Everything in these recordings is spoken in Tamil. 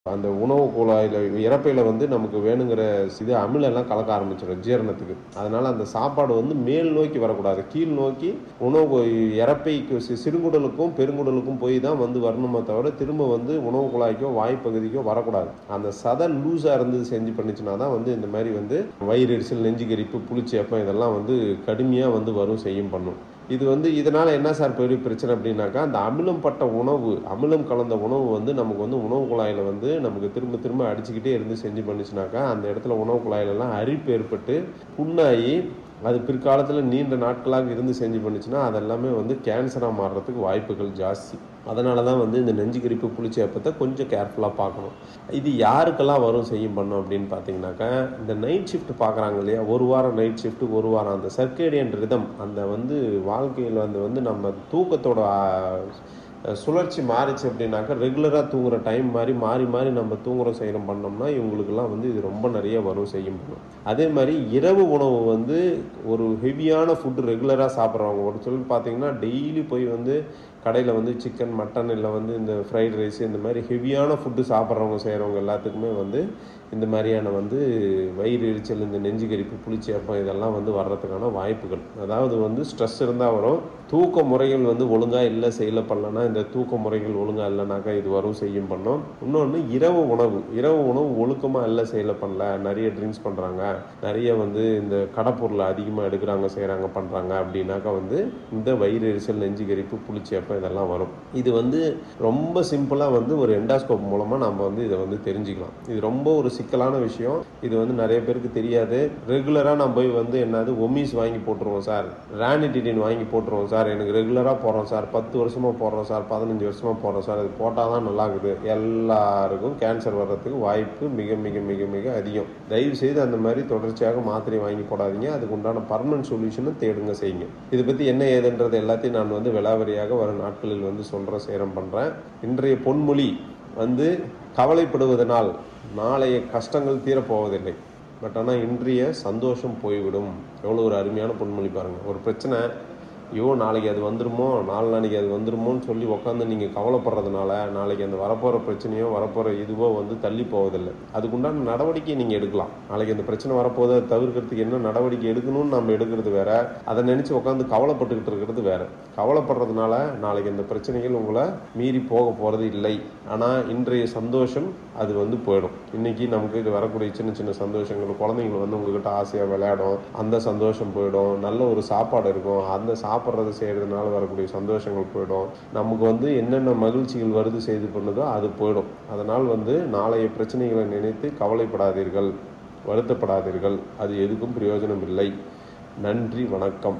அந்த உணவு குழாயில் இறப்பையில் வந்து நமக்கு வேணுங்கிற இது அமிலெல்லாம் கலக்க ஆரம்பிச்சிடும் ஜீரணத்துக்கு அதனால் அந்த சாப்பாடு வந்து மேல் நோக்கி வரக்கூடாது கீழ் நோக்கி உணவு இறப்பைக்கு சி- சிறுகுடலுக்கும் பெருங்குடலுக்கும் போய் தான் வந்து வரணுமே தவிர திரும்ப வந்து உணவு குழாய்க்கோ வாய்ப்பகுதிக்கோ வரக்கூடாது அந்த சதன் லூஸாக இருந்து செஞ்சு பண்ணிச்சுனா தான் வந்து இந்த மாதிரி வந்து வயிறு எரிச்சல் நெஞ்சுக்கரிப்பு புளிச்சேப்பம் இதெல்லாம் வந்து கடுமையாக வந்து வரும் செய்யும் பண்ணும் இது வந்து இதனால என்ன சார் பெரிய பிரச்சனை அப்படின்னாக்கா அந்த அமிலம் பட்ட உணவு அமிலம் கலந்த உணவு வந்து நமக்கு வந்து உணவு குழாயில் வந்து நமக்கு திரும்ப திரும்ப அடிச்சுக்கிட்டே இருந்து செஞ்சு பண்ணுச்சுனாக்கா அந்த இடத்துல உணவு குழாயிலெல்லாம் அரிப்பு ஏற்பட்டு புண்ணாகி அது பிற்காலத்தில் நீண்ட நாட்களாக இருந்து செஞ்சு பண்ணுச்சுன்னா அதெல்லாமே வந்து கேன்சராக மாறுறதுக்கு வாய்ப்புகள் ஜாஸ்தி அதனால தான் வந்து இந்த நெஞ்சுக்கரிப்பு புளிச்சேப்பத்தை கொஞ்சம் கேர்ஃபுல்லாக பார்க்கணும் இது யாருக்கெல்லாம் வரும் செய்யும் பண்ணும் அப்படின்னு பார்த்தீங்கன்னாக்கா இந்த நைட் ஷிஃப்ட் பார்க்குறாங்க இல்லையா ஒரு வாரம் நைட் ஷிஃப்ட் ஒரு வாரம் அந்த சர்க்கேடியன் ரிதம் அந்த வந்து வாழ்க்கையில் வந்து வந்து நம்ம தூக்கத்தோட ஆ, சுழற்சி மாறிச்சு அப்படின்னாக்கா ரெகுலராக தூங்குற டைம் மாதிரி மாறி மாறி நம்ம தூங்குற செய்கிறோம் பண்ணோம்னா இவங்களுக்கெல்லாம் வந்து இது ரொம்ப நிறைய வரும் செய்யும் பண்ணும் அதே மாதிரி இரவு உணவு வந்து ஒரு ஹெவியான ஃபுட்டு ரெகுலராக சாப்பிட்றவங்க ஒரு சொல்லி பார்த்தீங்கன்னா டெய்லி போய் வந்து கடையில் வந்து சிக்கன் மட்டன் இல்லை வந்து இந்த ஃப்ரைட் ரைஸ் இந்த மாதிரி ஹெவியான ஃபுட்டு சாப்பிட்றவங்க செய்கிறவங்க எல்லாத்துக்குமே வந்து இந்த மாதிரியான வந்து வயிறு எரிச்சல் இந்த நெஞ்சு கரிப்பு புளிச்சேப்பம் இதெல்லாம் வந்து வர்றதுக்கான வாய்ப்புகள் அதாவது வந்து ஸ்ட்ரெஸ் இருந்தால் வரும் தூக்க முறைகள் வந்து ஒழுங்காக இல்லை செய்யல பண்ணலன்னா இந்த தூக்க முறைகள் ஒழுங்காக இல்லைனாக்கா இது வரும் செய்யும் பண்ணோம் இன்னொன்று இரவு உணவு இரவு உணவு ஒழுக்கமாக இல்லை செய்யல பண்ணல நிறைய ட்ரிங்க்ஸ் பண்ணுறாங்க நிறைய வந்து இந்த கடப்பொருளை அதிகமாக எடுக்கிறாங்க செய்கிறாங்க பண்ணுறாங்க அப்படின்னாக்கா வந்து இந்த வயிறு எரிச்சல் நெஞ்சு கரிப்பு புளிச்சேப்பம் இதெல்லாம் வரும் இது வந்து ரொம்ப சிம்பிளாக வந்து ஒரு எண்டாஸ்கோப் மூலமாக நம்ம வந்து இதை வந்து தெரிஞ்சுக்கலாம் இது ரொம்ப ஒரு சிக்கலான விஷயம் இது வந்து நிறைய பேருக்கு தெரியாது ரெகுலராக நான் போய் வந்து என்னது ஒமிஸ் வாங்கி போட்டுருவோம் சார் ரானிடிடின் வாங்கி போட்டுருவோம் சார் எனக்கு ரெகுலராக போடுறோம் சார் பத்து வருஷமாக போடுறோம் சார் பதினஞ்சு வருஷமாக போடுறோம் சார் அது போட்டால் தான் நல்லா இருக்குது எல்லாருக்கும் கேன்சர் வர்றதுக்கு வாய்ப்பு மிக மிக மிக மிக அதிகம் தயவு செய்து அந்த மாதிரி தொடர்ச்சியாக மாத்திரை வாங்கி போடாதீங்க அதுக்கு உண்டான பர்மனன்ட் சொல்யூஷனும் தேடுங்க செய்யுங்க இதை பற்றி என்ன ஏதுன்றது எல்லாத்தையும் நான் வந்து விலாவரியாக வரும் நாட்களில் வந்து சொல்கிறேன் சேரம் பண்ணுறேன் இன்றைய பொன்மொழி வந்து கவலைப்படுவதனால் நாளைய கஷ்டங்கள் தீரப்போவதில்லை பட் ஆனால் இன்றைய சந்தோஷம் போய்விடும் எவ்வளோ ஒரு அருமையான பொன்மொழி பாருங்கள் ஒரு பிரச்சனை ஐயோ நாளைக்கு அது வந்துருமோ நாலு நாளைக்கு அது வந்துருமோன்னு சொல்லி உட்காந்து நீங்கள் கவலைப்படுறதுனால நாளைக்கு அந்த வரப்போகிற பிரச்சனையோ வரப்போகிற இதுவோ வந்து தள்ளி போவதில்லை அதுக்குண்டான நடவடிக்கை நீங்கள் எடுக்கலாம் நாளைக்கு அந்த பிரச்சனை வரப்போதை அதை தவிர்க்கிறதுக்கு என்ன நடவடிக்கை எடுக்கணும்னு நம்ம எடுக்கிறது வேற அதை நினச்சி உட்காந்து கவலைப்பட்டுக்கிட்டு இருக்கிறது வேற கவலைப்படுறதுனால நாளைக்கு அந்த பிரச்சனைகள் உங்களை மீறி போக போகிறது இல்லை ஆனால் இன்றைய சந்தோஷம் அது வந்து போயிடும் இன்னைக்கு நமக்கு இது வரக்கூடிய சின்ன சின்ன சந்தோஷங்கள் குழந்தைங்க வந்து உங்ககிட்ட ஆசையாக விளையாடும் அந்த சந்தோஷம் போயிடும் நல்ல ஒரு சாப்பாடு இருக்கும் அந்த சாப்பிட்றது செய்கிறதுனால வரக்கூடிய சந்தோஷங்கள் போயிடும் நமக்கு வந்து என்னென்ன மகிழ்ச்சிகள் வருது செய்து பண்ணுதோ அது போயிடும் அதனால் வந்து நாளைய பிரச்சனைகளை நினைத்து கவலைப்படாதீர்கள் வருத்தப்படாதீர்கள் அது எதுக்கும் பிரயோஜனம் இல்லை நன்றி வணக்கம்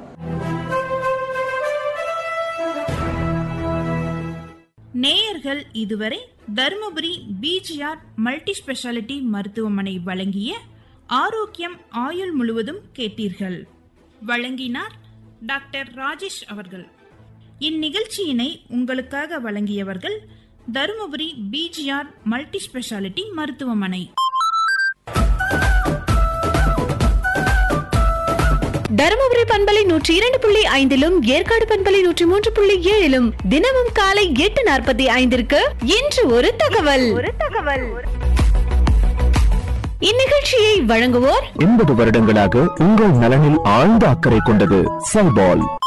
நேயர்கள் இதுவரை தருமபுரி பிஜிஆர் மல்டி ஸ்பெஷாலிட்டி மருத்துவமனை வழங்கிய ஆரோக்கியம் ஆயுள் முழுவதும் கேட்டீர்கள் வழங்கினார் டாக்டர் ராஜேஷ் அவர்கள் இந்நிகழ்ச்சியினை உங்களுக்காக வழங்கியவர்கள் தருமபுரி பிஜிஆர் மல்டி ஸ்பெஷாலிட்டி மருத்துவமனை தருமபுரி பண்பலை நூற்றி இரண்டு புள்ளி ஐந்திலும் ஏற்காடு பண்பலை நூற்றி மூன்று புள்ளி ஏழிலும் தினமும் காலை எட்டு நாற்பத்தி ஐந்திற்கு இன்று ஒரு தகவல் ஒரு தகவல் இந்நிகழ்ச்சியை வழங்குவோர் எண்பது வருடங்களாக உங்கள் நலனில் ஆழ்ந்த அக்கறை கொண்டது செல்பால்